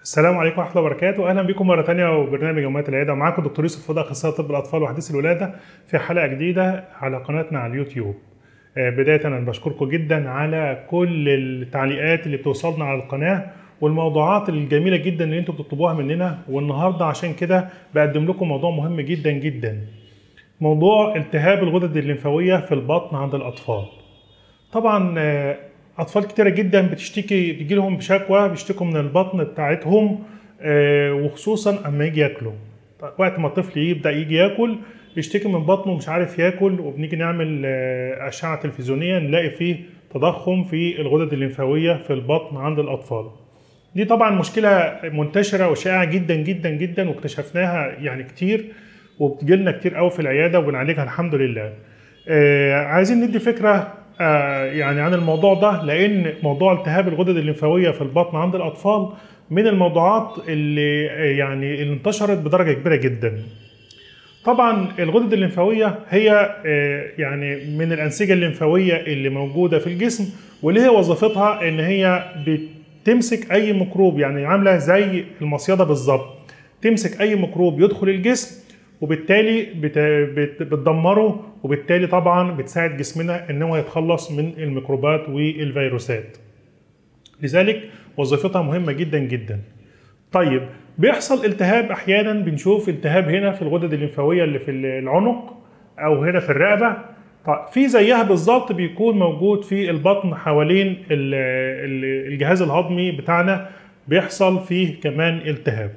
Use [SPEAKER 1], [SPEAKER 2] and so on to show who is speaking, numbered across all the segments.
[SPEAKER 1] السلام عليكم ورحمه الله وبركاته اهلا بكم مره ثانيه وبرنامج يوميات العياده معاكم دكتور يوسف فضل اخصائي طب الاطفال وحديث الولاده في حلقه جديده على قناتنا على اليوتيوب آه، بدايه انا بشكركم جدا على كل التعليقات اللي بتوصلنا على القناه والموضوعات الجميله جدا اللي انتم بتطلبوها مننا والنهارده عشان كده بقدم لكم موضوع مهم جدا جدا موضوع التهاب الغدد الليمفاويه في البطن عند الاطفال طبعا آه، اطفال كتيره جدا بتشتكي بيجي لهم بشكوى بيشتكوا من البطن بتاعتهم آه، وخصوصا اما يجي ياكلوا وقت ما الطفل يبدا يجي ياكل يشتكي من بطنه مش عارف ياكل وبنيجي نعمل آه، اشعه تلفزيونيه نلاقي فيه تضخم في الغدد الليمفاويه في البطن عند الاطفال دي طبعا مشكله منتشره وشائعه جدا جدا جدا واكتشفناها يعني كتير وبتجيلنا كتير قوي في العياده وبنعالجها الحمد لله آه، عايزين ندي فكره آه، يعني عن الموضوع ده لان موضوع التهاب الغدد الليمفاويه في البطن عند الاطفال من الموضوعات اللي آه، يعني اللي انتشرت بدرجه كبيره جدا طبعا الغدد الليمفاويه هي آه، يعني من الانسجه الليمفاويه اللي موجوده في الجسم واللي هي وظيفتها ان هي بتمسك اي ميكروب يعني عامله زي المصيده بالظبط تمسك اي ميكروب يدخل الجسم وبالتالي بت- بت- بتدمره وبالتالي طبعا بتساعد جسمنا ان هو يتخلص من الميكروبات والفيروسات لذلك وظيفتها مهمه جدا جدا طيب بيحصل التهاب احيانا بنشوف التهاب هنا في الغدد الليمفاويه اللي في العنق او هنا في الرقبه طيب في زيها بالظبط بيكون موجود في البطن حوالين ال- ال- الجهاز الهضمي بتاعنا بيحصل فيه كمان التهاب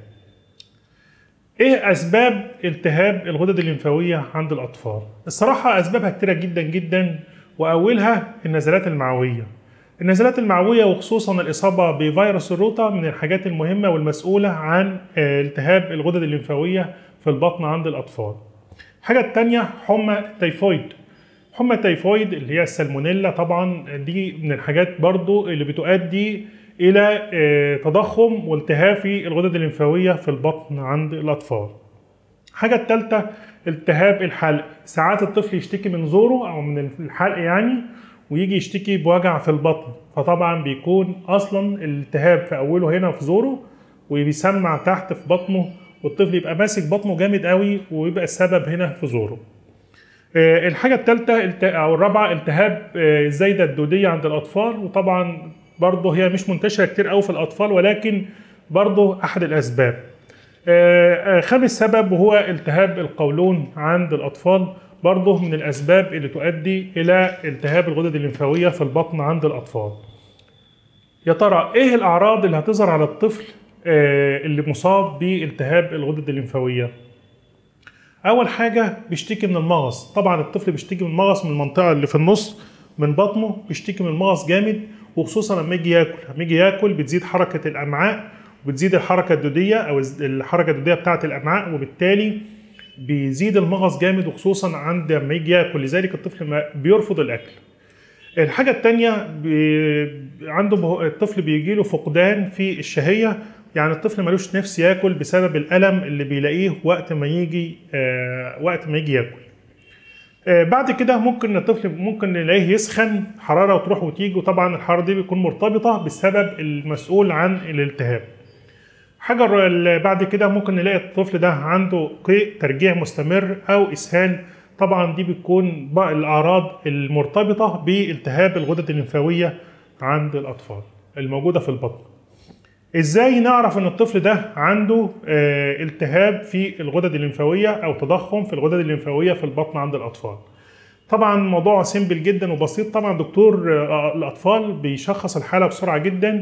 [SPEAKER 1] ايه اسباب التهاب الغدد الليمفاويه عند الاطفال الصراحه اسبابها كتيره جدا جدا واولها النزلات المعويه النزلات المعويه وخصوصا الاصابه بفيروس الروتا من الحاجات المهمه والمسؤوله عن آه، التهاب الغدد الليمفاويه في البطن عند الاطفال الحاجه الثانيه حمى تيفويد حمى التيفويد اللي هي السالمونيلا طبعا دي من الحاجات برضو اللي بتؤدي الى آه، تضخم والتهاب في الغدد الليمفاويه في البطن عند الاطفال الحاجه الثالثه التهاب الحلق ساعات الطفل يشتكي من زوره او من الحلق يعني ويجي يشتكي بوجع في البطن فطبعا بيكون اصلا الالتهاب في اوله هنا في زوره وبيسمع تحت في بطنه والطفل يبقى ماسك بطنه جامد قوي ويبقى السبب هنا في زوره آه، الحاجة الثالثة الت- أو الرابعة التهاب آه، الزايدة الدودية عند الأطفال وطبعا برضه هي مش منتشرة كتير قوي في الأطفال ولكن برضه أحد الأسباب. آه، آه، خامس سبب وهو التهاب القولون عند الأطفال برضه من الأسباب اللي تؤدي إلى التهاب الغدد الليمفاوية في البطن عند الأطفال. يا ترى إيه الأعراض اللي هتظهر على الطفل آه، اللي مصاب بالتهاب الغدد الليمفاوية؟ اول حاجه بيشتكي من المغص طبعا الطفل بيشتكي من المغص من المنطقه اللي في النص من بطنه بيشتكي من المغص جامد وخصوصا لما يجي ياكل لما يجي ياكل بتزيد حركه الامعاء وبتزيد الحركه الدوديه او الز- الحركه الدوديه بتاعه الامعاء وبالتالي بيزيد المغص جامد وخصوصا عند لما يجي ياكل لذلك الطفل ما بيرفض الاكل الحاجة التانية بي... عنده به... الطفل بيجي له فقدان في الشهية يعني الطفل ملوش نفس ياكل بسبب الألم اللي بيلاقيه وقت ما يجي آه وقت ما يجي ياكل آه بعد كده ممكن الطفل ممكن نلاقيه يسخن حرارة وتروح وتيجي وطبعا الحرارة دي بتكون مرتبطة بالسبب المسؤول عن الالتهاب حاجة الر- اللي بعد كده ممكن نلاقي الطفل ده عنده قيء ترجيع مستمر أو إسهال طبعا دي بتكون بقى الأعراض المرتبطة بالتهاب الغدد الليمفاوية عند الأطفال الموجودة في البطن ازاي نعرف ان الطفل ده عنده آه، التهاب في الغدد الليمفاويه او تضخم في الغدد الليمفاويه في البطن عند الاطفال طبعا موضوع سيمبل جدا وبسيط طبعا دكتور آه، الاطفال بيشخص الحاله بسرعه جدا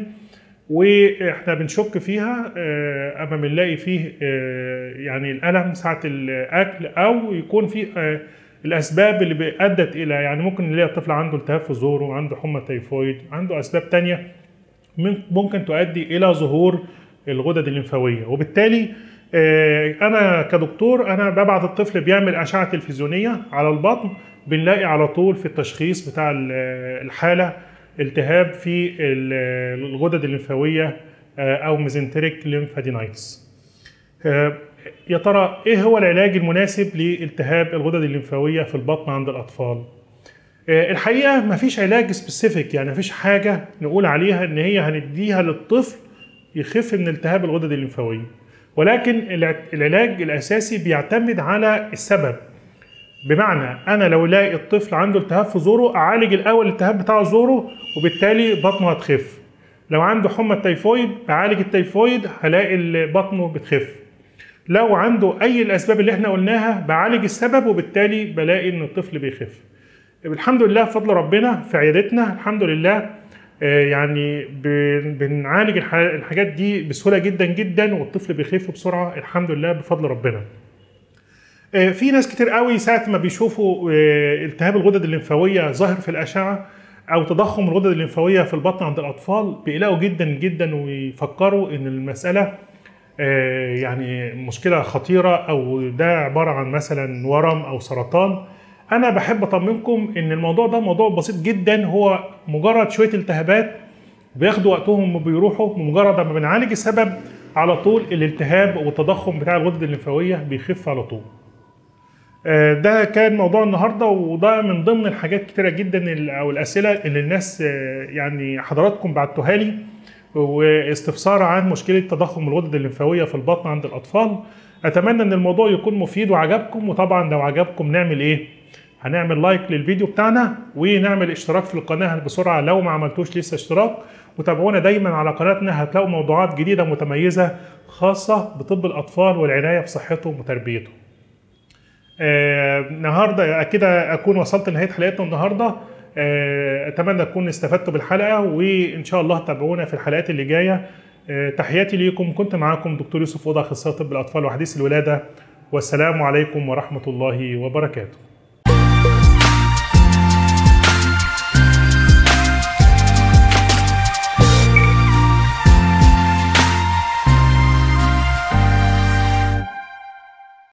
[SPEAKER 1] واحنا بنشك فيها آه، اما بنلاقي فيه آه، يعني الالم ساعه الاكل او يكون في آه، الاسباب اللي ادت الى يعني ممكن نلاقي الطفل عنده التهاب في زوره عنده حمى تيفويد عنده اسباب تانية من- ممكن تؤدي الى ظهور الغدد الليمفاويه وبالتالي آه، انا كدكتور انا ببعت الطفل بيعمل اشعه تلفزيونيه على البطن بنلاقي على طول في التشخيص بتاع ال- الحاله التهاب في ال- الغدد الليمفاويه آه، او ميزنتريك ليمفادينايتس آه، يا ترى ايه هو العلاج المناسب لالتهاب الغدد الليمفاويه في البطن عند الاطفال آه، الحقيقه مفيش علاج سبيسيفيك يعني مفيش حاجه نقول عليها ان هي هنديها للطفل يخف من التهاب الغدد الليمفاويه ولكن الع- العلاج الاساسي بيعتمد على السبب بمعنى انا لو لاقي الطفل عنده التهاب في زوره اعالج الاول الالتهاب بتاع زوره وبالتالي بطنه هتخف لو عنده حمى التيفويد اعالج التيفويد هلاقي ال- بطنه بتخف لو عنده اي الاسباب اللي احنا قلناها بعالج السبب وبالتالي بلاقي ان الطفل بيخف الحمد لله بفضل ربنا في عيادتنا الحمد لله آه، يعني بن- بنعالج الح- الحاجات دي بسهوله جدا جدا والطفل بيخف بسرعه الحمد لله بفضل ربنا آه، في ناس كتير قوي ساعة ما بيشوفوا آه، التهاب الغدد الليمفاوية ظاهر في الأشعة أو تضخم الغدد الليمفاوية في البطن عند الأطفال بيقلقوا جدا جدا ويفكروا إن المسألة آه، يعني مشكلة خطيرة أو ده عبارة عن مثلا ورم أو سرطان أنا بحب أطمنكم إن الموضوع ده موضوع بسيط جدا هو مجرد شوية التهابات بياخدوا وقتهم وبيروحوا بمجرد ما بنعالج السبب على طول الالتهاب والتضخم بتاع الغدد الليمفاوية بيخف على طول آه، ده كان موضوع النهارده وده من ضمن الحاجات كتيره جدا ال- او الاسئله اللي الناس آه، يعني حضراتكم بعتوها لي واستفسار عن مشكله تضخم الغدد الليمفاويه في البطن عند الاطفال اتمنى ان الموضوع يكون مفيد وعجبكم وطبعا لو عجبكم نعمل ايه هنعمل لايك للفيديو بتاعنا ونعمل اشتراك في القناه بسرعه لو ما عملتوش لسه اشتراك وتابعونا دايما على قناتنا هتلاقوا موضوعات جديده متميزه خاصه بطب الاطفال والعنايه بصحتهم وتربيتهم آه، النهارده كده اكون وصلت لنهايه حلقتنا النهارده آه، اتمنى تكونوا استفدتوا بالحلقه وان شاء الله تابعونا في الحلقات اللي جايه آه، تحياتي ليكم كنت معاكم دكتور يوسف اوضه اخصائي طب الاطفال وحديث الولاده والسلام عليكم ورحمه الله وبركاته